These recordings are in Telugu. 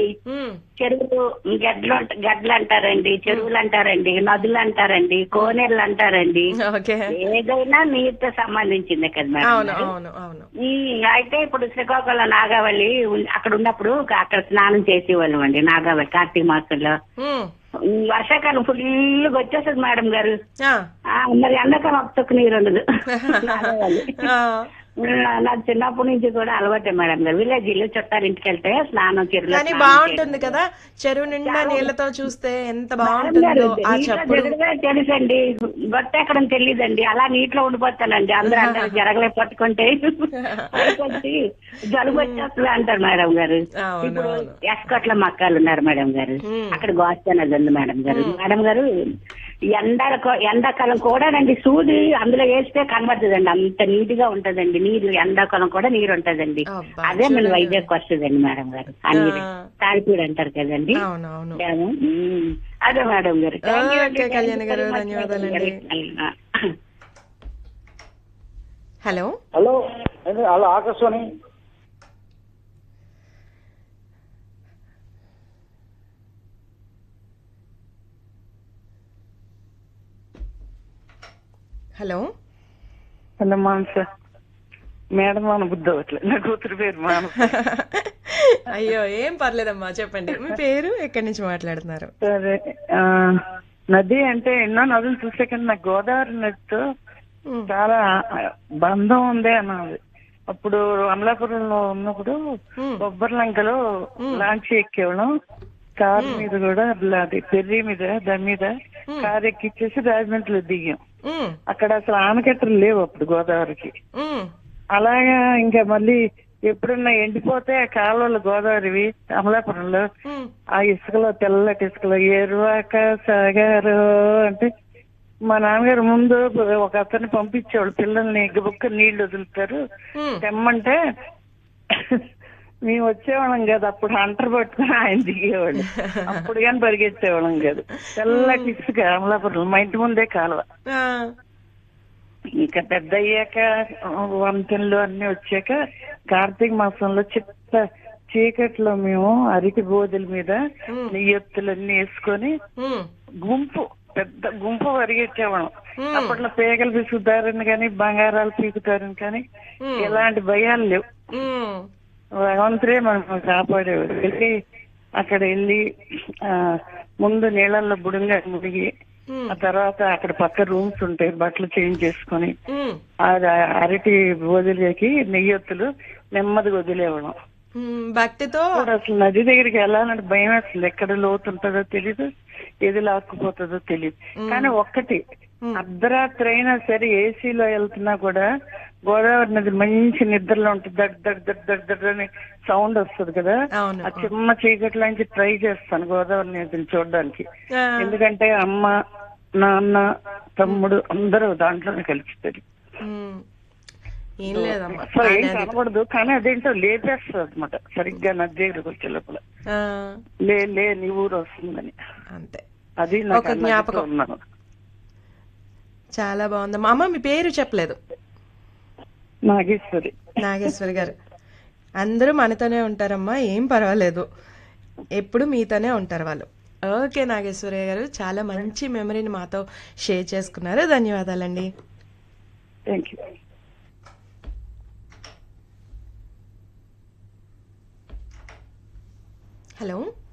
ఉమ్, చెరువులు గడ్డలు అంట- గడ్డలు అంటారండి చెరువులు అంటారండి నదులు అంటారండి కోనేళ్ళు అంటారండి ఓకే ఏదైనా నీటితో సంబంధించిందే కదా మేడం అవును మరి. అవును అవును ఉమ్, అయితే ఇప్పుడు శ్రీకాకుళం నాగావళి ఉన్- అక్కడ ఉన్నప్పుడు అక్కడ స్నానం చేసేవాళ్ళం అండి నాగావళి కార్తీక మాసంలో ఉమ్, ఉమ్, వర్షాకాలం ఫుల్ వచ్చేస్తుంది మేడం గారు ఆ, ఆ, మరి ఎండాకాలం ఒక చుక్క నీరు ఉండదు నాగావళి ఆ, ఉమ్, నాకు చిన్నప్పటి నుంచి కూడా అలవాటే మేడం గారు విలేజ్ ఇల్లు చుట్టాలు ఇంటికి వెళ్తే స్నానం చెరువులో కానీ స్నానం బాగుంటుంది చేయడం. కదా చెరువు నిండా నీళ్లతో చూస్తే ఎంత మేడం గారు, బాగుంటుందో ఆ నీటిలో చప్పుడు జరగడమే తెలుసండి గొట్ట ఎక్కడం తెలియదండి అలా నీటిలో ఉండిపోతానండి అందరూ అంటారు జరగలే పట్టుకుంటే పైకి వచ్చి జలుబు వచ్చేస్తుంది అంటారు మేడం గారు అవును, ఇప్పుడు అవును. ఎస్కోట్ల మక్కాలు ఉన్నారు మేడం గారు ఉమ్. అక్కడ గోస్తానది ఉంది మేడం గారు మేడం గారు ఎండాల ఎండాకాలం కూడానండి సూది అందులో వేస్తే కనబడుతుందండి అంత నీట్ గా ఉంటదండి నీరు ఎండాకాలం కూడా నీరు ఉంటదండి అబ్బా, అదే మన చూడండి. వైజాగ్ వస్తుందండి మేడం గారు ఆ నీరు ఆ. తాడిపూడి అంటారు కదండి అవును అవును డ్యాము. మ్మ్. అదే మేడం గారు Thank you అండి. ఓకే, కళ్యాణి గారు, Thank you very much, ధన్యవాదాలండి. మేడం గారు. హలో హలో ఏంటి? Hello Akashvani hello hello Manasa madam మన బుద్ధి అవ్వట్లేదు నా కూతురు పేరు మానస అయ్యో ఏం పర్లేదమ్మా చెప్పండి మీ పేరు ఎక్కడి నుంచి మాట్లాడుతున్నారు సరే ఆ, నది అంటే ఎన్నో నదులు చూసే కానీ నాకు గోదావరి నదితో ఉమ్, చాలా బంధం ఉంది అన్నది అప్పుడు అమలాపురంలో ఉన్నప్పుడు ఉమ్, బొబ్బర్లంకలో లాంచ్ ఎక్కేవాళ్ళం కార్ మీద కూడా అది పెర్రీ మీద దాని మీద కార్ ఎక్కిచ్చేసి రాజమండ్రిలో దిగాం ఉమ్, అక్కడ అసలు ఆనకట్టలు లేవు అప్పుడు గోదావరికి ఉమ్, అలాగా ఇంకా మళ్ళీ ఎప్పుడన్నా ఎండిపోతే ఆ కాలువలు గోదావరివి అమలాపురంలో ఉమ్, ఆ ఇసుకలో తెల్లటి ఇసుకలో ఎరువాక సాగారు అంటే మా నాన్నగారు ముందు ఒక అతన్ని పంపించేవాళ్ళు పిల్లల్ని బుక్క నీళ్లు వదులుతారు ఉమ్. తెమ్మంటే మేము వచ్చేవాళ్ళం కదా అప్పుడు హంటర్ పట్టుకుని ఆయన దిగేవాళ్ళు అప్పుడు కానీ పరిగెత్తేవాళ్ళం కాదు తెల్లటి ఇసుక అమలాపురం మా ఇంటి ముందే కాలువ ఆ, ఇంకా పెద్ద అయ్యాక వంతెనలు అన్ని వచ్చాక కార్తీక మాసంలో చిత్త చీకట్లో మేము అరటి బోధుల మీద నెయ్యొత్తులన్నీ వేసుకొని ఉమ్, గుంపు పెద్ద గుంపు పరిగెట్టేవాళ్ళం Hmm. అప్పట్లో పేగలు పిసుకుతారని కానీ బంగారాలు పీకుతారని కానీ Hmm. ఎలాంటి భయాలు లేవు ఉమ్, భగవంతుడే మనం కాపాడేవాడు వెళ్ళి అక్కడ వెళ్ళి ఆ ముందు నీళ్ళల్లో బుడంగా మునిగి ఉమ్, ఆ తర్వాత అక్కడ పక్క రూమ్స్ ఉంటాయి బట్టలు చేంజ్ చేసుకొని ఉమ్, ఆ అరటి వదిలేకి నెయ్యొత్తులు నెమ్మదిగా వదిలేవడం ఉమ్, భక్తితో ఇప్పుడు అసలు నది దగ్గరికి వెళ్ళాలంటే భయం అసలు ఎక్కడ లోతు ఉంటుందో తెలీదు ఏది లాక్కుపోతుందో తెలియదు కానీ ఒక్కటి అర్ధరాత్రి అయినా సరే ఏసీలో వెళ్తున్నా కూడా గోదావరి నది మంచి నిద్రలో ఉంటుంది దడ్ దడ్ దడ్ దడ్ దడ్ అని సౌండ్ వస్తుంది కదా అవును ఆ చిమ్మ చీకట్లో నుంచి ట్రై చేస్తాను గోదావరి నదిని చూడడానికి ఆ, ఎందుకంటే అమ్మ నాన్న తమ్ముడు అందరూ దాంట్లోనే కలుస్తారు ఉమ్. ఏం లేదమ్మా అసలు ఏం అనేది- కనబడదు కానీ అదేంటో లేపేస్తుంది అనమాట సరిగ్గా నది దగ్గరకు వచ్చే లోపల ఆ, లే లే నీ ఊరు వస్తుందని అంతే అది నాకు ఒక ఆ నదితో జ్ఞాపకం. ఉన్నాను చాలా బాగుందమ్మా అమ్మ మీ పేరు చెప్పలేదు నాగేశ్వరి నాగేశ్వరి గారు అందరూ మనతోనే ఉంటారమ్మా ఏం పర్వాలేదు ఎప్పుడు మీతోనే ఉంటారు వాళ్ళు ఓకే నాగేశ్వరి గారు చాలా మంచి మెమరీని మాతో షేర్ చేసుకున్నారు ధన్యవాదాలండి థ్యాంక్ యూ హలో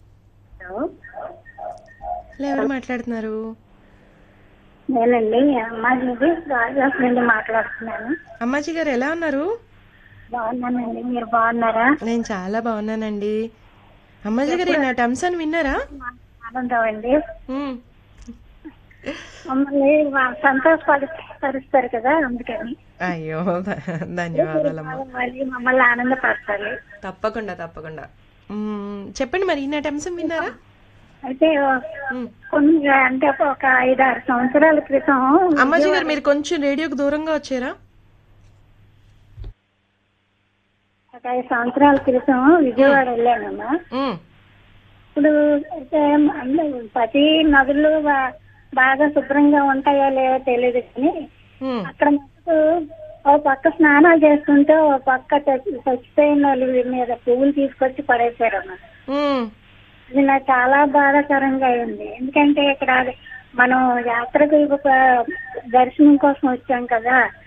హలో ఎవరు మాట్లాడుతున్నారు నేనండి అమ్మాజీ రాజాస్ నుండి మాట్లాడుతున్నాను అమ్మాజీ గారు ఎలా ఉన్నారు బాగున్నానండి మీరు బాగున్నారా నేను చాలా బాగున్నానండి అమ్మాజీ గారు నా టమ్స్ అని విన్నారా ఆనందం అండి ఉమ్. మమ్మల్ని వా- సంతోషపడి పరుస్తారు కదా అందుకని అయ్యో ధ- ధన్యవాదాలమ్మా మళ్ళీ మమ్మల్ని ఆనందపరచాలి తప్పకుండా తప్పకుండా మ్మ్, చెప్పండి మరి నా టమ్స్ విన్నారా అయితే మ్మ్. కొన్ని అంటే ఒక ఐదారు సంవత్సరాల క్రితం అమ్మాజీ గారు మీరు కొంచెం రేడియోకి దూరంగా వచ్చారా ఒక ఐదు సంవత్సరాల క్రితం విజయవాడ వెళ్ళానమ్మా మ్మ్. ఇప్పుడు అయితే అందరూ ప్రతి నదులు బా- బాగా శుభ్రంగా ఉంటాయో లేవో తెలియదు కానీ మ్మ్. అక్కడ మటుకు ఓ పక్క స్నానాలు చేస్తుంటే ఓ పక్క చచ్చి- చచ్చిపోయిన వాళ్ళ మీద పువ్వులు తీసుకొచ్చి పడేశారు అన్నమాట మ్మ్. ఇది నాకు చాలా బాధాకరంగా అయింది ఎందుకంటే ఇక్కడ మనం యాత్రకు ఒక దర్శనం కోసం వచ్చాం కదా